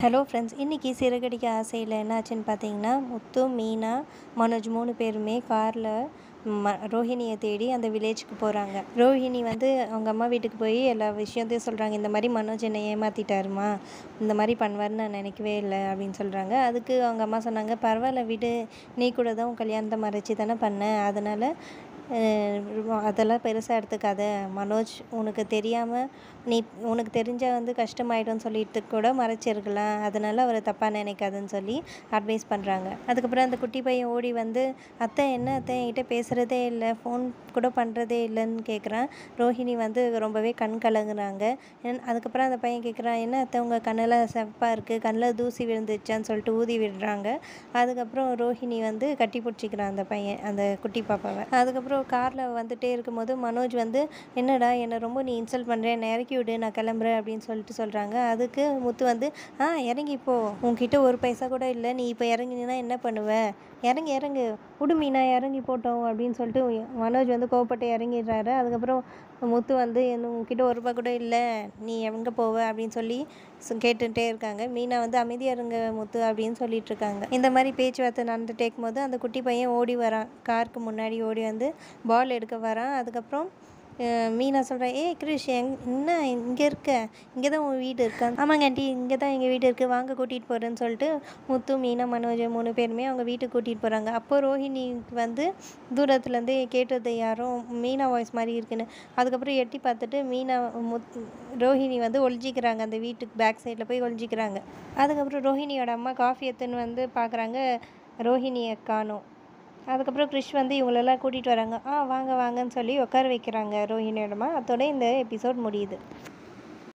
hello friends இன்றைக்கி சிறகடிக்க ஆசையில் என்னாச்சுன்னு பார்த்தீங்கன்னா முத்து மீனா மனோஜ் மூணு பேருமே காரில் ம ரோஹிணியை தேடி அந்த வில்லேஜுக்கு போகிறாங்க ரோஹிணி வந்து அவங்க அம்மா வீட்டுக்கு போய் எல்லா விஷயத்தையும் சொல்கிறாங்க இந்த மாதிரி மனோஜ் என்னை ஏமாற்றிட்டாருமா இந்த மாதிரி பண்ணுவார்னு நான் நினைக்கவே இல்லை அப்படின்னு சொல்கிறாங்க அதுக்கு அவங்க அம்மா சொன்னாங்க பரவாயில்ல விடு நீ கூட தான் உன் கல்யாணத்தை மறைச்சி தானே பண்ண அதனால் அதெல்லாம் பெருசாக எடுத்துக்காத மனோஜ் உனக்கு தெரியாமல் நீ உனக்கு தெரிஞ்சால் வந்து கஷ்டமாயிடும்னு சொல்லிட்டு கூட மறைச்சிருக்கலாம் அதனால் அவரை தப்பாக நினைக்காதுன்னு சொல்லி அட்வைஸ் பண்ணுறாங்க அதுக்கப்புறம் அந்த குட்டி பையன் ஓடி வந்து அத்தை என்ன அத்தை என்கிட்ட பேசுகிறதே இல்லை ஃபோன் கூட பண்ணுறதே இல்லைன்னு கேட்குறான் ரோஹிணி வந்து ரொம்பவே கண் கலங்குறாங்க அதுக்கப்புறம் அந்த பையன் கேட்குறான் என்ன அத்தை உங்கள் கண்ணில் செவப்பாக இருக்குது கண்ணில் தூசி விழுந்துச்சான்னு சொல்லிட்டு ஊதி விடுறாங்க அதுக்கப்புறம் ரோஹிணி வந்து கட்டி பிடிச்சிக்கிறான் அந்த பையன் அந்த குட்டி பாப்பாவை அதுக்கப்புறம் காரில் வந்துட்டே இருக்கும்போது மனோஜ் வந்து என்னடா என்னை ரொம்ப நீ இன்சல்ட் பண்ணுறேன் என்னை இறக்கி விடு நான் கிளம்புறேன் அப்படின்னு சொல்லிட்டு சொல்கிறாங்க அதுக்கு முத்து வந்து ஆ இறங்கி போ உன்கிட்ட ஒரு பைசா கூட இல்லை நீ இப்போ இறங்கினா என்ன பண்ணுவ இறங்கி இறங்கு விடு மீனா இறங்கி போட்டோம் அப்படின்னு சொல்லிட்டு மனோஜ் வந்து கோவப்பட்டு இறங்கிடுறாரு அதுக்கப்புறம் முத்து வந்து என்ன உன்கிட்ட ஒரு ரூபா கூட இல்லை நீ எங்கே போவ அப்படின்னு சொல்லி கேட்டுகிட்டே இருக்காங்க மீனா வந்து அமைதியாக இருங்க முத்து அப்படின்னு சொல்லிட்டு இருக்காங்க இந்த மாதிரி பேச்சுவார்த்தை நடந்துட்டே இருக்கும்போது அந்த குட்டி பையன் ஓடி வரான் காருக்கு முன்னாடி ஓடி வந்து பால் எடுக்க வரான் அதுக்கப்புறம் மீனா சொல்கிறேன் ஏய் கிரிஷ் எங் என்ன இங்கே இருக்க இங்கே தான் உன் வீடு இருக்கா ஆமாங்க ஆண்டி இங்கே தான் எங்கள் வீடு இருக்குது வாங்க கூட்டிகிட்டு போகிறேன்னு சொல்லிட்டு முத்து மீனா மனோஜ் மூணு பேருமே அவங்க வீட்டுக்கு கூட்டிகிட்டு போகிறாங்க அப்போ ரோஹிணிக்கு வந்து தூரத்துலேருந்து கேட்டது யாரும் மீனா வாய்ஸ் மாதிரி இருக்குன்னு அதுக்கப்புறம் எட்டி பார்த்துட்டு மீனா முத் ரோஹிணி வந்து ஒழிஞ்சிக்கிறாங்க அந்த வீட்டுக்கு பேக் சைடில் போய் ஒழிஞ்சிக்கிறாங்க அதுக்கப்புறம் ரோஹிணியோட அம்மா காஃபி எடுத்துன்னு வந்து பார்க்குறாங்க ரோஹிணியை காணும் அதுக்கப்புறம் கிறிஷ் வந்து இவங்களெல்லாம் கூட்டிகிட்டு வராங்க ஆ வாங்க வாங்கன்னு சொல்லி உட்கார வைக்கிறாங்க ரோஹிணியோடமா அதோட இந்த எபிசோட் முடியுது